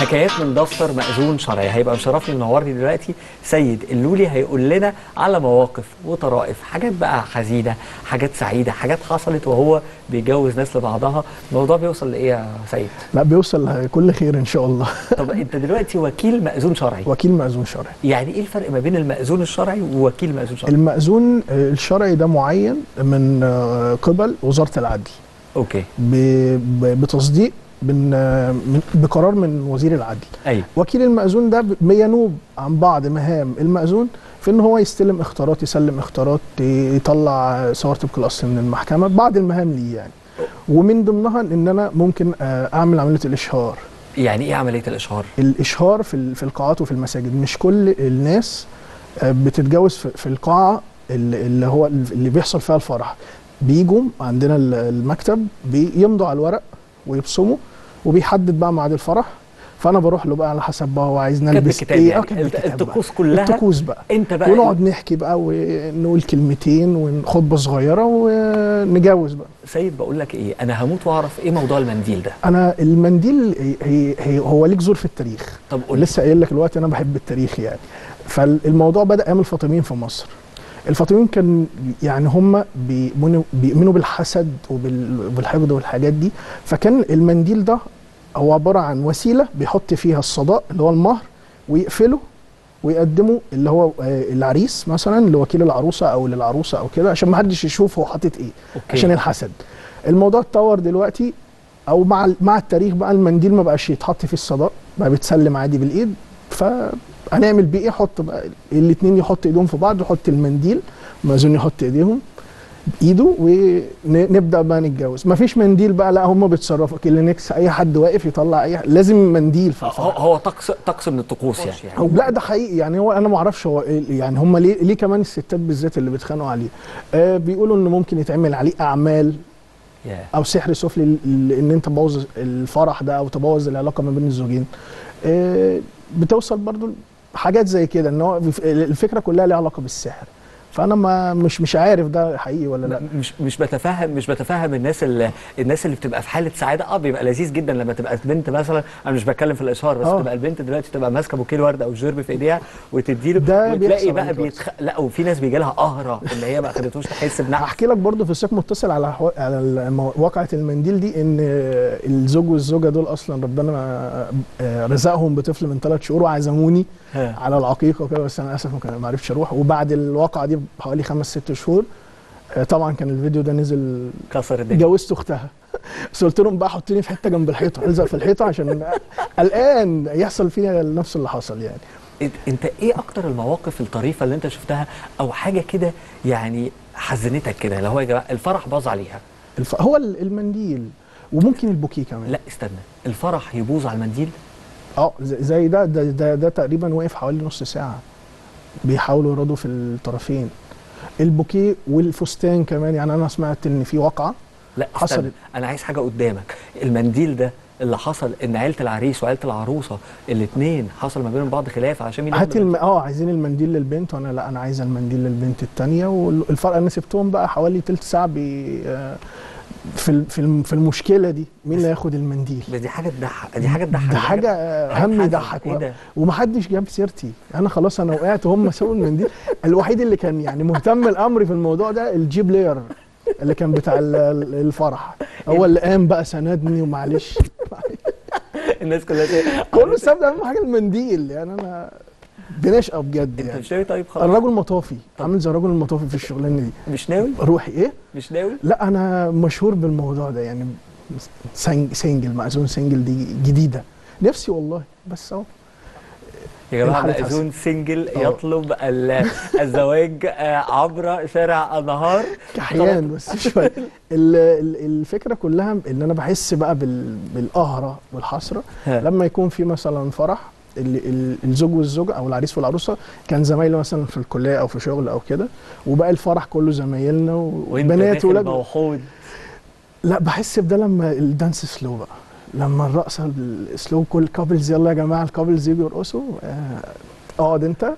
حكايات من دفتر مأذون شرعي هيبقى مشرفني منورني دلوقتي سيد اللولي هيقول لنا على مواقف وطرائف حاجات بقى حزينه حاجات سعيده حاجات حصلت وهو بيجوز ناس لبعضها الموضوع بيوصل لايه يا سيد لا بيوصل كل خير ان شاء الله طب انت دلوقتي وكيل مأذون شرعي وكيل مأذون شرعي يعني ايه الفرق ما بين المأذون الشرعي ووكيل مأذون شرعي المأذون آه، الشرعي ده معين من آه، قبل وزارة العدل اوكي ب- ب- بتصديق من آه، من- بقرار من وزير العدل ايوه وكيل المأذون ده ب- بينوب عن بعض مهام المأذون في ان هو يستلم اختارات يسلم اختارات يطلع صور طبق الاصل من المحكمه بعض المهام ليه يعني ومن ضمنها ان انا ممكن آه، اعمل عمليه الاشهار يعني ايه عمليه الاشهار الاشهار في ال- في القاعات وفي المساجد مش كل الناس آه، بتتجوز في في القاعه اللي اللي هو اللي بيحصل فيها الفرح بيجوا عندنا ال- المكتب بيمضوا على الورق ويبصموا وبيحدد بقى ميعاد الفرح فانا بروح له بقى على حسب بقى هو عايز كتب نلبس الكتاب ايه يعني كتب الت- الكتاب بقى. الطقوس كلها الطقوس بقى انت بقى ونقعد نحكي بقى ونقول كلمتين وخطبه صغيره ونجوز بقى سيد بقول لك ايه انا هموت واعرف ايه موضوع المنديل ده انا المنديل هي هي هي هو ليه جذور في التاريخ طب قول لي. لسه قايل لك دلوقتي انا بحب التاريخ يعني فالموضوع بدا ايام الفاطميين في مصر الفاطميين كان يعني هم بيؤمنوا بيؤمنوا بالحسد وبال- وبالحقد والحاجات دي فكان المنديل ده هو عباره عن وسيله بيحط فيها الصداء اللي هو المهر ويقفله ويقدمه اللي هو آه، العريس مثلا لوكيل العروسه او للعروسه او كده عشان ما حدش يشوف هو حاطط ايه أوكي. عشان الحسد الموضوع اتطور دلوقتي او مع مع التاريخ بقى المنديل ما بقاش يتحط فيه الصداء بقى بيتسلم عادي بالايد فهنعمل بيه ايه حط بقى الاثنين يحط ايدهم في بعض يحط المنديل مأذون يحط ايديهم بايده ونبدا بقى نتجوز مفيش منديل بقى لا هم بيتصرفوا كلينكس اي حد واقف يطلع اي لازم منديل في هو الفرح هو طقس طقس من الطقوس يعني أو لا ده حقيقي يعني هو انا ما اعرفش هو إيه يعني هم ليه ليه كمان الستات بالذات اللي بيتخانقوا عليه آه بيقولوا ان ممكن يتعمل عليه اعمال يا. او سحر سفلي ل- ل- ان انت تبوظ الفرح ده او تبوظ العلاقه ما بين الزوجين آه بتوصل برضو حاجات زي كده ان هو بف- الفكره كلها ليها علاقه بالسحر فانا ما مش مش عارف ده حقيقي ولا لا مش مش بتفهم مش بتفهم الناس اللي الناس اللي بتبقى في حاله سعاده اه بيبقى لذيذ جدا لما تبقى بنت مثلا انا مش بتكلم في الاشهار بس آه. تبقى البنت دلوقتي تبقى ماسكه بوكيه ورد او جرب في ايديها وتديله ده وتلاقي بيحصل بقى دلوقتي. بيتخ... لا وفي ناس بيجي لها قهره ان هي ما خدتوش تحس بنعم هحكي لك برضو في سياق متصل على حو... على المو- واقعه المنديل دي ان الزوج والزوجه دول اصلا ربنا آه، رزقهم بطفل من ثلاث شهور وعزموني ها. على العقيقه وكده بس انا للاسف ما كان- ما عرفتش اروح وبعد الواقعه دي بحوالي خمس ست شهور آه، طبعا كان الفيديو ده نزل كسر الدنيا جوزت اختها بس قلت لهم بقى حطوني في حته جنب الحيطه الزق في الحيطه عشان قلقان يحصل فينا نفس اللي حصل يعني إنت- انت ايه اكتر المواقف الطريفه اللي انت شفتها او حاجه كده يعني حزنتك كده اللي هو يا جماعه الفرح باظ عليها الف... هو المنديل وممكن البوكيه كمان لا استنى الفرح يبوظ على المنديل اه زي زي ده ده, ده ده تقريبا واقف حوالي نص ساعه بيحاولوا يرادوا في الطرفين البوكيه والفستان كمان يعني انا سمعت ان في واقعه لا استنى حصلت. انا عايز حاجه قدامك المنديل ده اللي حصل ان عيله العريس وعيله العروسه الاثنين حصل ما بينهم بعض خلاف عشان مين هات ياخد الم... اه عايزين المنديل للبنت وانا لا انا عايزه المنديل للبنت الثانيه والفرق انا سبتهم بقى حوالي تلت ساعه بي... آه، في ال- في الم- في المشكله دي مين اللي هياخد المنديل بس دي حاجه تضحك دي حاجه تضحك ده حاجه حاجة هم حزن. يضحك إيه ده؟ ومحدش جاب سيرتي انا خلاص انا وقعت وهم سووا المنديل الوحيد اللي كان يعني مهتم الامر في الموضوع ده الجي بلاير اللي كان بتاع ال- ال- الفرح هو اللي قام بقى سندني ومعلش الناس كلها تقول- كله ساب اهم حاجه المنديل يعني انا بنشقى بجد انت يعني مش ناوي طيب خلاص الرجل مطافي طب. عامل زي الرجل المطافي في الشغلانه دي مش ناوي روحي ايه مش ناوي لا انا مشهور بالموضوع ده يعني سنج سنجل مأذون سنجل دي جديده نفسي والله بس اهو يا جماعه الحالة مأذون سنجل آه. يطلب ال- الزواج آه، عبر شارع النهار كحيان بس شويه ال- ال- الفكره كلها ان انا بحس بقى بال- بالقهره والحسره ها. لما يكون في مثلا فرح ال- ال- الزوج والزوجه او العريس والعروسه كان زمايلي مثلا في الكليه او في شغل او كده وبقى الفرح كله زمايلنا وانت وبنات داخل وولاد موحود لا بحس بده لما الدانس سلو بقى لما الرقصه السلو كل كابلز يلا يا جماعه الكابلز يجوا يرقصوا آه، اقعد انت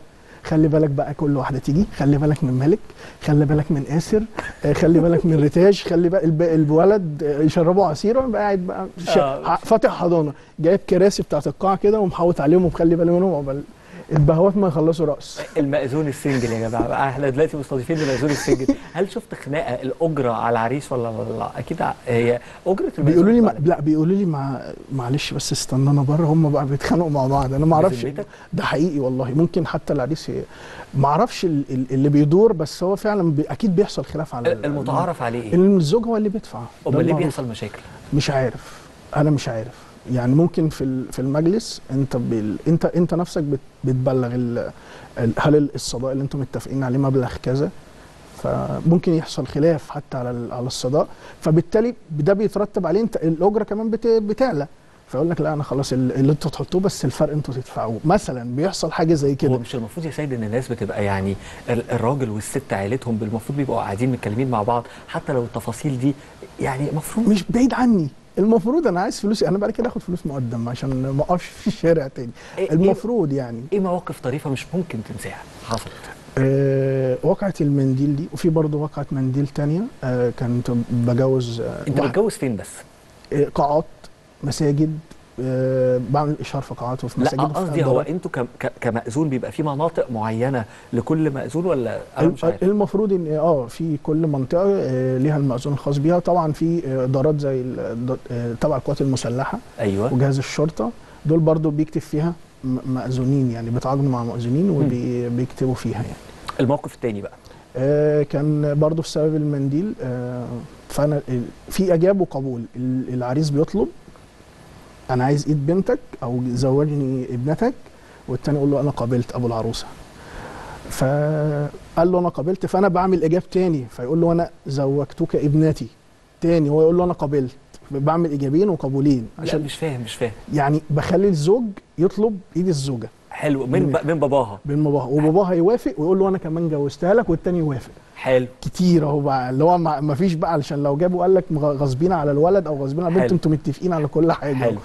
خلي بالك بقى كل واحده تيجي خلي بالك من مالك خلي بالك من آسر آه، خلي بالك من ريتاج خلي بالك الب- الولد آه، يشربوا عصير وانا بقى قاعد بقى ش- آه. ح- فاتح حضانه جايب كراسي بتاعت القاعه كده ومحوط عليهم ومخلي بالي منهم عقبال البهوات ما يخلصوا رأس المأذون السنجل يا جماعه بقى احنا دلوقتي مستضيفين المأذون السنجل هل شفت خناقه الاجره على العريس ولا ولا اكيد ع- هي اجره المأذون بيقولوا لي ما ولا- لا بيقولوا لي مع معلش بس استنانا بره هم بقى بيتخانقوا مع بعض انا ما اعرفش بذمتك؟ ده حقيقي والله ممكن حتى العريس ي- ما اعرفش ال- ال- اللي بيدور بس هو فعلا بي اكيد بيحصل خلاف على ال- المتعارف عليه ايه؟ ان الزوج هو اللي بيدفع ده امال ليه المعروف. بيحصل مشاكل؟ مش عارف انا مش عارف يعني ممكن في ال- في المجلس انت بال انت انت نفسك بت- بتبلغ ال- ال- هل الصداق اللي انتم متفقين عليه مبلغ كذا فممكن يحصل خلاف حتى على ال- على الصداق فبالتالي ده بيترتب عليه انت الاجره كمان بت- بتعلى فيقول لك لا انا خلاص ال- اللي انتوا تحطوه بس الفرق انتوا تدفعوه مثلا بيحصل حاجه زي هو كده مش المفروض يا سيد ان الناس بتبقى يعني ال- الراجل والست عيلتهم المفروض بيبقوا قاعدين متكلمين مع بعض حتى لو التفاصيل دي يعني المفروض مش بعيد عني المفروض انا عايز فلوسي انا بعد كده اخد فلوس مقدم عشان ما اقفش في الشارع تاني إيه- إيه- المفروض يعني ايه مواقف طريفه مش ممكن تنساها حصلت آه واقعة المنديل دي وفي برضه واقعة منديل تانية آه كنت بجوز آه انت واحد- متجوز فين بس؟ آه قاعات مساجد آه بعمل اشهار في قاعات وفي مساجد لا وفي قصدي هو أدوار. انتوا ك- ك- كمأذون بيبقى في مناطق معينه لكل مأذون ولا انا مش عارف المفروض ان اه في كل منطقه آه ليها المأذون الخاص بيها طبعا في آه، ادارات زي ال- آه، تبع القوات المسلحه ايوه وجهاز الشرطه دول برضو بيكتب فيها م- مأذونين يعني بيتعاقدوا مع مأذونين وبيكتبوا فيها يعني الموقف التاني بقى آه، كان برضو بسبب المنديل آه، فانا ال- في اجاب وقبول ال- العريس بيطلب انا عايز ايد بنتك او زوجني ابنتك والتاني يقول له انا قبلت ابو العروسه فقال له انا قبلت فانا بعمل اجاب تاني فيقول له انا زوجتك ابنتي تاني هو يقول له انا قبلت بعمل ايجابين وقبولين عشان عشان مش فاهم مش فاهم يعني بخلي الزوج يطلب ايد الزوجه حلو من ب... من باباها من باباها وباباها يوافق ويقول له انا كمان جوزتها لك والتاني يوافق حلو كتير اهو بقى اللي هو ما ما فيش بقى علشان لو جابوا قال لك مغ- غاصبين على الولد او غاصبين على البنت حلو. انتوا متفقين على كل حاجه حلو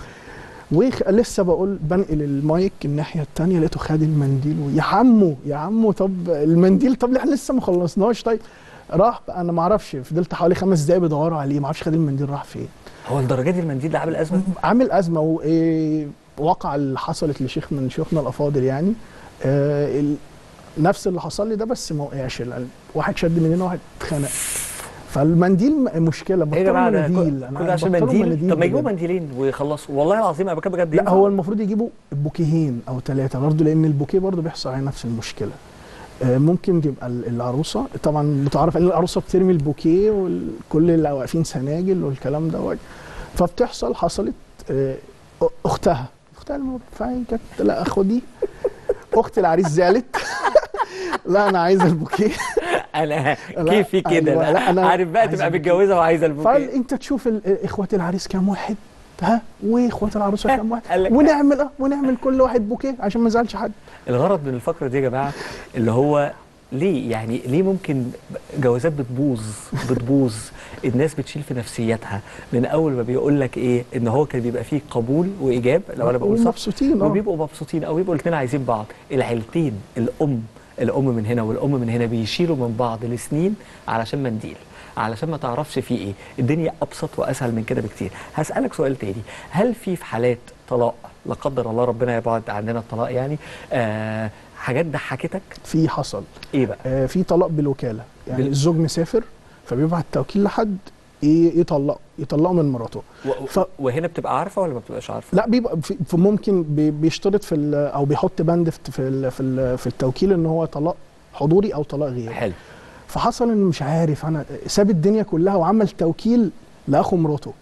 ولسه بقول بنقل المايك الناحيه الثانيه لقيته خد المنديل و- يا عمو يا عمو طب المنديل طب احنا لسه ما خلصناش طيب راح بقى انا ما اعرفش فضلت حوالي خمس دقايق بدوروا عليه ما اعرفش خد المنديل راح فين هو الدرجات دي المنديل ده عامل ازمه عامل ازمه وايه وقع اللي حصلت لشيخ من شيوخنا الافاضل يعني آه ال- نفس اللي حصل لي ده بس ما وقعش لأن واحد شد من هنا واحد اتخنق فالمنديل م- مشكله ايه يا بطلوا جماعه ده مناديل كل- كل ده عشان بطلوا منديل طب ما يجيبوا بجد. منديلين ويخلصوا والله العظيم انا بكلم بجد لا ينفع؟ هو المفروض يجيبوا بوكيهين او ثلاثه برضه لان البوكيه برضه بيحصل عليه نفس المشكله آه، ممكن تبقى ال- العروسه طبعا متعرف ان العروسه بترمي البوكيه وكل اللي واقفين سناجل والكلام ده فبتحصل حصلت آه، اختها اختها المرفعين كانت لا خدي اخت العريس زعلت لا انا عايزه البوكيه انا لا، كيفي كده أيوة، لا, لا، أنا عارف بقى عايز تبقى البوكيه. متجوزه وعايزه البوكيه فانت تشوف ال- اخوات العريس كام واحد ها واخوات العروسه كام واحد قال لك ونعمل اه ونعمل كل واحد بوكيه عشان ما يزعلش حد الغرض من الفقره دي يا جماعه اللي هو ليه يعني ليه ممكن جوازات بتبوظ بتبوظ الناس بتشيل في نفسيتها من اول ما بيقول لك ايه ان هو كان بيبقى فيه قبول وايجاب لو انا بقول صح مبسوطين اه وبيبقوا مبسوطين او بيبقوا الاثنين عايزين بعض العيلتين الام الام من هنا والام من هنا بيشيلوا من بعض لسنين علشان منديل علشان ما تعرفش فيه ايه الدنيا ابسط واسهل من كده بكتير هسالك سؤال تاني هل في في حالات طلاق لا قدر الله ربنا يبعد عننا الطلاق يعني آه حاجات ضحكتك في حصل ايه بقى آه في طلاق بالوكاله يعني بال- الزوج مسافر فبيبعت توكيل لحد ي- يطلق يطلقه من مراته و- ف- وهنا بتبقى عارفه ولا ما بتبقاش عارفه لا بيبقى في في ممكن بي- بيشترط في ال- او بيحط بند في في ال- في, ال- في التوكيل ان هو طلاق حضوري او طلاق غيابي حلو فحصل ان مش عارف انا ساب الدنيا كلها وعمل توكيل لاخو مراته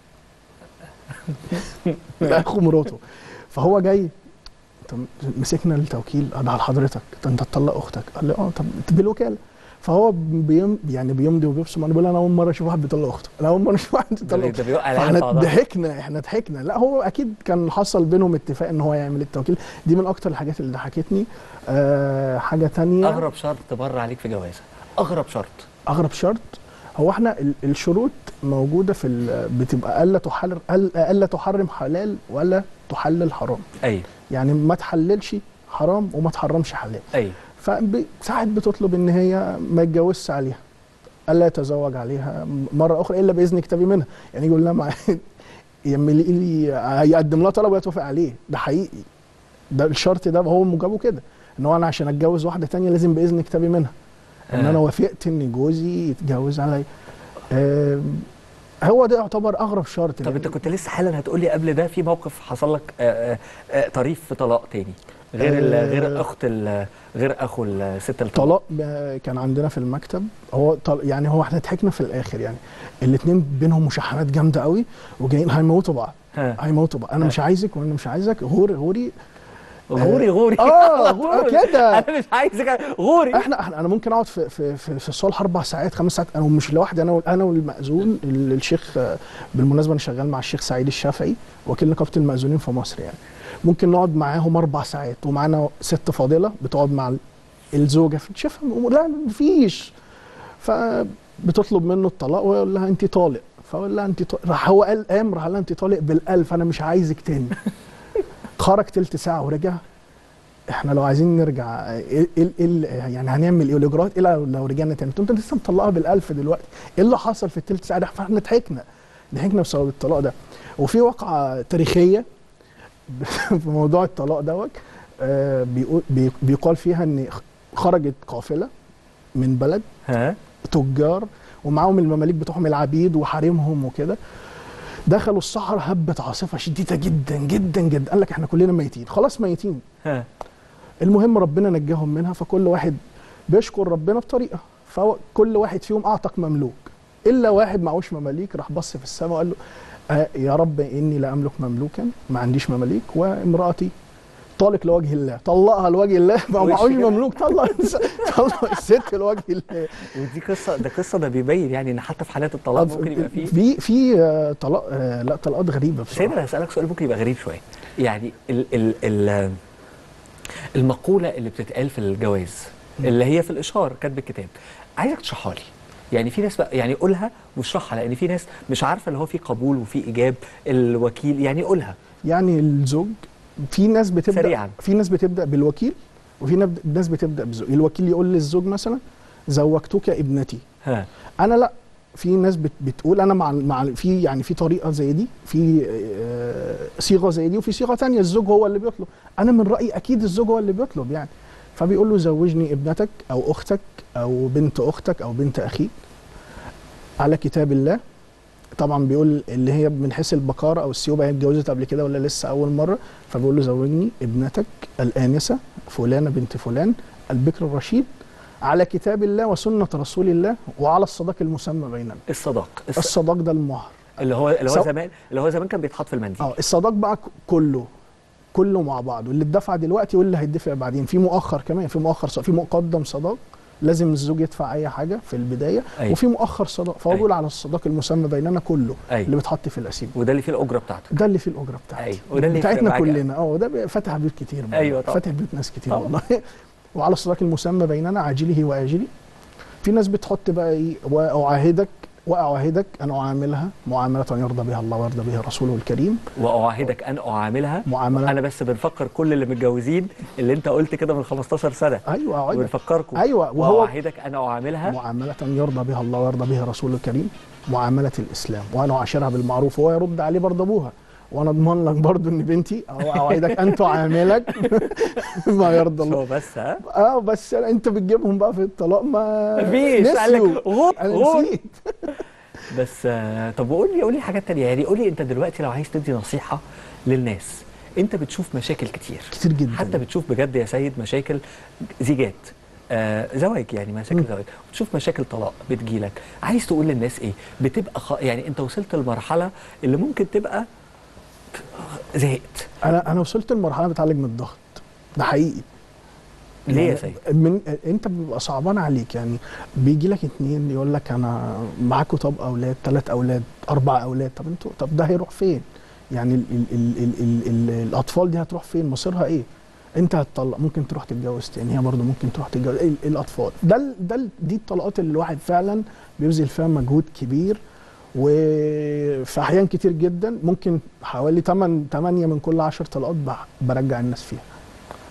لاخو مراته فهو جاي طب مسكنا التوكيل ده على حضرتك طب انت تطلق اختك قال لي اه طب بالوكاله فهو بيم يعني بيمضي وبيبصم انا بقول انا اول مره اشوف واحد بيطلق اخته انا اول مره اشوف واحد ده بيطلق بي- اخته ده بيوقع العيال فاحنا في بعضها. ضحكنا احنا ضحكنا لا هو اكيد كان حصل بينهم اتفاق ان هو يعمل التوكيل دي من اكتر الحاجات اللي ضحكتني آه حاجه تانية اغرب شرط مر عليك في جوازه اغرب شرط اغرب شرط هو احنا ال- الشروط موجوده في ال- بتبقى الا تحرم الا تحرم حلال ولا تحلل حرام ايوه يعني ما تحللش حرام وما تحرمش حلال ايوه فساعات بتطلب ان هي ما يتجوزش عليها الا يتزوج عليها مره اخرى الا باذن كتابي منها يعني يقول لها مع يعمل لي هيقدم لها طلب وهي توافق عليه ده حقيقي ده الشرط ده هو موجبه كده ان هو انا عشان اتجوز واحده تانية لازم باذن كتابي منها ان آه. انا وافقت ان جوزي يتجوز عليا آم، هو ده يعتبر اغرب شرط طب انت كنت لسه حالا هتقول لي قبل ده في موقف حصل لك آه، آه، آه، طريف في طلاق تاني غير ال- آه. غير اخت ال- غير اخو الست الطلاق طلاق ب- كان عندنا في المكتب هو طل... يعني هو احنا ضحكنا في الاخر يعني الاثنين بينهم مشاحنات جامده قوي وجايين هيموتوا بعض ها. هيموتوا بعض انا مش عايزك وانا مش عايزك غوري غوري غوري غوري اه على غور- طول. كده انا مش عايزك غوري احنا احنا انا ممكن اقعد في في في, في الصالح اربع ساعات خمس ساعات انا مش لوحدي انا انا والمأذون ال- الشيخ آه، بالمناسبه انا شغال مع الشيخ سعيد الشافعي وكيل نقابه المأذونين في مصر يعني ممكن نقعد معاهم اربع ساعات ومعانا ست فاضله بتقعد مع ال- الزوجه تشوفها لا مفيش فبتطلب منه الطلاق ويقول لها انت طالق فاقول لها انت طالق راح هو قال قام راح قال لها انت طالق بالالف انا مش عايزك تاني خرج تلت ساعه ورجع احنا لو عايزين نرجع ايه ايه ايه يعني هنعمل ايه الاجراءات ايه لو لو رجعنا تاني انت لسه مطلقها بالالف دلوقتي ايه اللي حصل في التلت ساعه ده فاحنا ضحكنا ضحكنا بسبب الطلاق ده وفي واقعه تاريخيه في موضوع الطلاق دوت آه، بيقول بي- بيقال فيها ان خرجت قافله من بلد ها تجار ومعاهم المماليك بتوعهم العبيد وحريمهم وكده دخلوا الصحراء هبت عاصفه شديده جدا جدا جدا قال لك احنا كلنا ميتين خلاص ميتين ها المهم ربنا نجاهم منها فكل واحد بيشكر ربنا بطريقه فكل واحد فيهم اعتق مملوك الا واحد معهوش مماليك راح بص في السماء وقال له آه يا رب اني لا املك مملوكا ما عنديش مماليك وامراتي طالق لوجه الله طلقها لوجه الله ما وش معهوش كده؟ مملوك طلق طلق الست لوجه الله ودي قصه ده قصه ده بيبين يعني ان حتى في حالات الطلاق ممكن يبقى فيه في في آه، طلاق آه، لا طلقات غريبه سيدنا بصراحه انا هسالك سؤال ممكن يبقى غريب شويه يعني ال ال ال المقوله اللي بتتقال في الجواز اللي هي في الاشهار كاتب الكتاب عايزك تشرحها لي يعني في ناس بقى يعني قولها واشرحها لان في ناس مش عارفه اللي هو في قبول وفي ايجاب الوكيل يعني قولها يعني الزوج في ناس بتبدا سريعاً. في ناس بتبدا بالوكيل وفي نب- ناس بتبدا بالزوج الوكيل يقول للزوج مثلا زوجتك ابنتي ها انا لا في ناس بت بتقول انا مع مع في يعني في طريقه زي دي في آه، صيغه زي دي وفي صيغه تانية الزوج هو اللي بيطلب انا من رايي اكيد الزوج هو اللي بيطلب يعني فبيقول له زوجني ابنتك او اختك او بنت اختك او بنت اخيك على كتاب الله طبعا بيقول اللي هي من حيث البكاره او السيوبه هي اتجوزت قبل كده ولا لسه اول مره فبيقول له زوجني ابنتك الانسه فلانه بنت فلان البكر الرشيد على كتاب الله وسنه رسول الله وعلى الصداق المسمى بيننا الصداق الص... الصداق ده المهر اللي هو اللي هو سو- زمان اللي هو زمان كان بيتحط في المنديل اه الصداق بقى ك- كله كله مع بعض واللي اتدفع دلوقتي واللي هيدفع بعدين في مؤخر كمان في مؤخر صداق في مقدم صداق لازم الزوج يدفع اي حاجه في البدايه أيوة. وفي مؤخر صداق فهو أيوة. بيقول على الصداق المسمى بيننا كله أيوة. اللي بيتحط في القسيم وده اللي فيه الاجره بتاعته ده اللي فيه الاجره بتاعتي أيوة. وده اللي يفرق بتاعتنا معاك كلنا اه وده بي- فتح بيوت كتير والله. أيوة طبعا. فتح بيوت ناس كتير طبعا. والله وعلى الصداق المسمى بيننا عاجله واجله في ناس بتحط بقى ايه واعاهدك واعاهدك ان اعاملها معامله يرضى بها الله ويرضى بها رسوله الكريم واعاهدك ان اعاملها معامله انا بس بنفكر كل اللي متجوزين اللي انت قلت كده من 15 سنه ايوه اوعدك بنفكركم أيوة، وهو- واعاهدك ان اعاملها معامله يرضى بها الله ويرضى بها رسوله الكريم معامله الاسلام وانا اعاشرها بالمعروف وهو يرد عليه برضه ابوها وانا اضمن لك برضه ان بنتي او اوعدك ان تعاملك ما يرضى الله هو بس ها اه بس انت بتجيبهم بقى في الطلاق ما مفيش قال نسيوا. لك غور انا غور نسيت بس آه، طب وقول لي قول لي حاجات تانية يعني قول لي انت دلوقتي لو عايز تدي نصيحه للناس انت بتشوف مشاكل كتير كتير جدا حتى بتشوف بجد يا سيد مشاكل زيجات آه زواج يعني مشاكل مم. زواج بتشوف مشاكل طلاق بتجيلك عايز تقول للناس ايه بتبقى خ... يعني انت وصلت لمرحله اللي ممكن تبقى زهقت انا انا وصلت لمرحله بتعالج من الضغط ده حقيقي ليه يا يعني سيد من انت بيبقى صعبان عليك يعني بيجي لك اتنين يقول لك انا معاكوا طب اولاد ثلاث اولاد اربع اولاد طب انتوا طب ده هيروح فين؟ يعني ال ال ال ال ال ال الاطفال دي هتروح فين؟ مصيرها ايه؟ انت هتطلق ممكن تروح تتجوز تاني هي برضه ممكن تروح تتجوز ال- الاطفال ده ال- ده ال- دي الطلقات اللي الواحد فعلا بيبذل فيها مجهود كبير وفي احيان كتير جدا ممكن حوالي 8 8 من كل 10 طلقات ب- برجع الناس فيها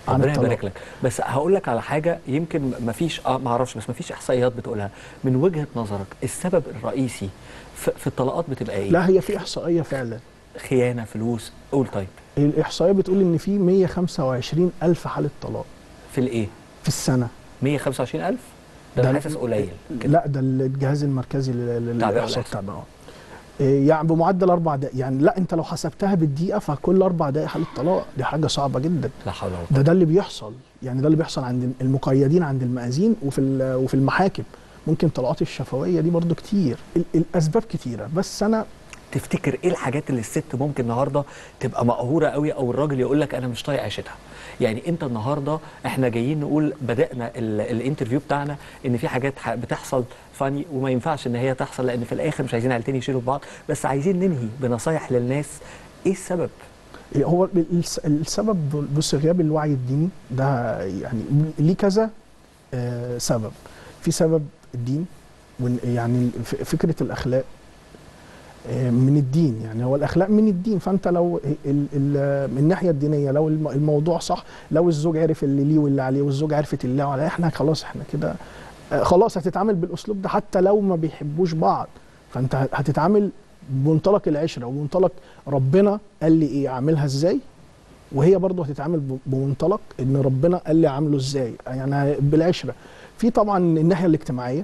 عن ربنا الطلاق. يبارك لك بس هقول لك على حاجه يمكن ما فيش اه ما اعرفش بس ما فيش احصائيات بتقولها من وجهه نظرك السبب الرئيسي في, في الطلاقات بتبقى ايه لا هي في احصائيه فعلا خيانه فلوس قول طيب الاحصائيه بتقول ان في 125 الف حاله طلاق في الايه في السنه 125000 ده ده انا حاسس قليل كده. لا ده الجهاز المركزي لل- بتاع للاحصاء الإحصاء. بتاعنا اه إيه يعني بمعدل اربع دقائق يعني لا انت لو حسبتها بالدقيقه فكل اربع دقائق حاله طلاق دي حاجه صعبه جدا لا حول ولا قوه ده ده اللي بيحصل يعني ده اللي بيحصل عند المقيدين عند المآذين وفي ال- وفي المحاكم ممكن طلقات الشفويه دي برضو كتير ال- الاسباب كتيره بس انا تفتكر ايه الحاجات اللي الست ممكن النهارده تبقى مقهوره قوي او الراجل يقول لك انا مش طايق عيشتها يعني انت النهارده احنا جايين نقول بدانا ال- الانترفيو بتاعنا ان في حاجات ح- بتحصل فاني وما ينفعش ان هي تحصل لان في الاخر مش عايزين عيلتين يشيلوا بعض بس عايزين ننهي بنصايح للناس ايه السبب هو الس- السبب بص غياب الوعي الديني ده يعني ليه كذا آه، سبب في سبب الدين وإن- يعني ف- فكره الاخلاق آه، من الدين يعني هو الاخلاق من الدين فانت لو ال- ال- من الناحيه الدينيه لو الم- الموضوع صح لو الزوج عرف اللي ليه واللي عليه والزوج عرفت اللي عليه احنا خلاص احنا كده آه، خلاص هتتعامل بالاسلوب ده حتى لو ما بيحبوش بعض فانت هتتعامل بمنطلق العشره ومنطلق ربنا قال لي ايه اعملها ازاي وهي برضه هتتعامل ب- بمنطلق ان ربنا قال لي عامله ازاي يعني بالعشره في طبعا الناحيه الاجتماعيه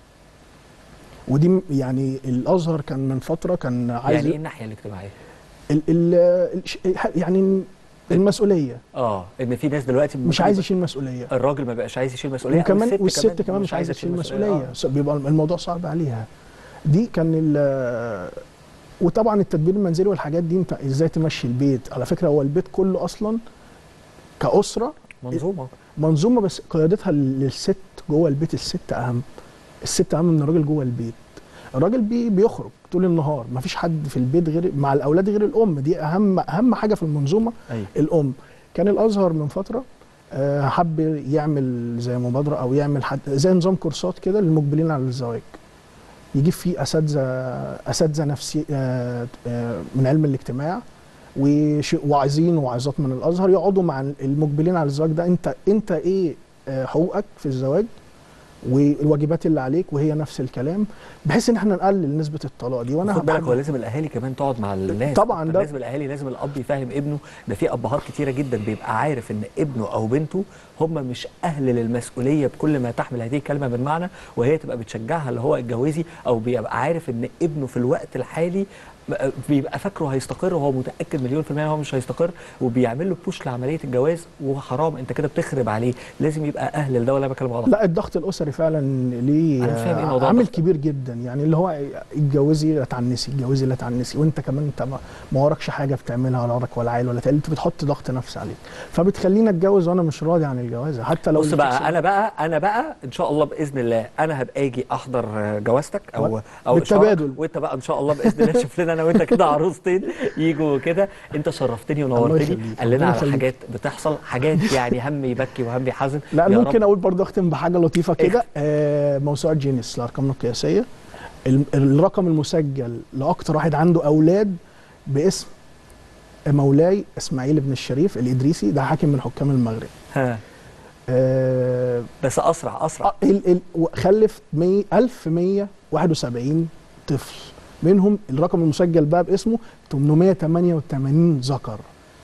ودي م- يعني الازهر كان من فتره كان عايز يعني ايه الناحيه الاجتماعيه ال ال الش- يعني المسؤوليه اه ان في ناس دلوقتي مش ممكن عايز يبقى يشيل مسؤوليه الراجل ما بقاش عايز يشيل مسؤوليه أو وكمان والست كمان مش عايزه تشيل مسؤوليه آه. س- بيبقى الموضوع صعب عليها دي كان ال وطبعا التدبير المنزلي والحاجات دي انت ازاي تمشي البيت على فكره هو البيت كله اصلا كاسره منظومه منظومه بس قيادتها للست جوه البيت الست اهم الست اهم من الراجل جوه البيت الراجل بي بيخرج طول النهار ما فيش حد في البيت غير مع الاولاد غير الام دي اهم اهم حاجه في المنظومه ايوه الام كان الازهر من فتره آه، حب يعمل زي مبادره او يعمل حد زي نظام كورسات كده للمقبلين على الزواج يجيب فيه اساتذه اساتذه نفسي آه، آه، من علم الاجتماع وش- واعظين وواعظات من الازهر يقعدوا مع المقبلين على الزواج ده انت انت ايه آه، حقوقك في الزواج والواجبات اللي عليك وهي نفس الكلام بحيث ان احنا نقلل نسبه الطلاق دي وانا خد بالك هبقى- هو لازم الاهالي كمان تقعد مع الناس طبعاً ده- لازم الاهالي لازم الاب يفهم ابنه ده في ابهات كتيره جدا بيبقى عارف ان ابنه او بنته هم مش اهل للمسؤوليه بكل ما تحمل هذه الكلمه من معنى وهي تبقى بتشجعها اللي هو اتجوزي او بيبقى عارف ان ابنه في الوقت الحالي بيبقى فاكره هيستقر وهو متاكد مليون في الميه ان هو مش هيستقر وبيعمل له بوش لعمليه الجواز وحرام انت كده بتخرب عليه لازم يبقى اهل لده ولا بكلم غلط لا الضغط الاسري فعلا ليه أنا فاهم إيه موضوع عامل الضغط. كبير جدا يعني اللي هو اتجوزي لا تعنسي اتجوزي لا تعنسي وانت كمان انت ما- ما وراكش حاجه بتعملها ولا وراك ولا عيل ولا تقل انت بتحط ضغط نفسي عليك فبتخليني اتجوز وانا مش راضي عن الجواز حتى لو بص اللي بقى بتكسب- انا بقى انا بقى ان شاء الله باذن الله انا هبقى اجي احضر جوازتك او او بالتبادل. إشارك، وانت بقى ان شاء الله باذن الله شوف لنا انا وانت كده عروستين يجوا كده انت شرفتني ونورتني يخليك، قال لنا ربنا على يخليك. حاجات بتحصل حاجات يعني هم يبكي وهم يحزن لا يا ممكن رب. اقول برضه اختم بحاجه لطيفه كده آه موسوعه جينيس الارقام القياسيه ال- الرقم المسجل لاكتر واحد عنده اولاد باسم مولاي اسماعيل بن الشريف الادريسي ده حاكم من حكام المغرب ها آه بس اسرع اسرع آه، ال ال و- خلف 100 1171 طفل منهم الرقم المسجل بقى باسمه 888 ذكر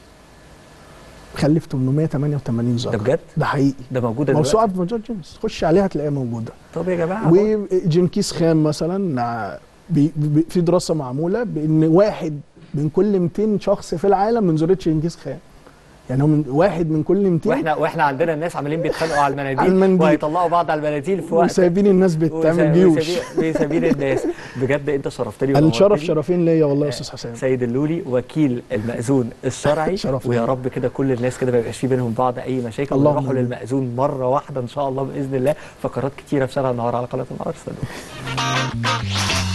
خلف 888 ذكر ده بجد ده حقيقي ده موجوده موسوعه دلوقتي في موسوعه جيمس خش عليها هتلاقيها موجوده طب يا جماعه وجنكيز خان مثلا ع- بي بي في دراسه معموله بان واحد من كل 200 شخص في العالم من ذريه جنكيز خان يعني هو من واحد من كل 200 واحنا واحنا عندنا الناس عمالين بيتخانقوا على المناديل على المنديل. وهيطلعوا بعض على المناديل في وقت وسايبين الناس بتعمل جيوش بيسابين الناس بجد انت شرفتني الشرف ونورتني. شرفين ليا والله يا استاذ حسام سيد اللولي وكيل المأذون الشرعي شرف ويا ليا. رب كده كل الناس كده ما يبقاش في بينهم بعض اي مشاكل اللهم ويروحوا آمين. للمأذون مره واحده ان شاء الله باذن الله فقرات كتيره في شارع النهار على قناه النهار استنوا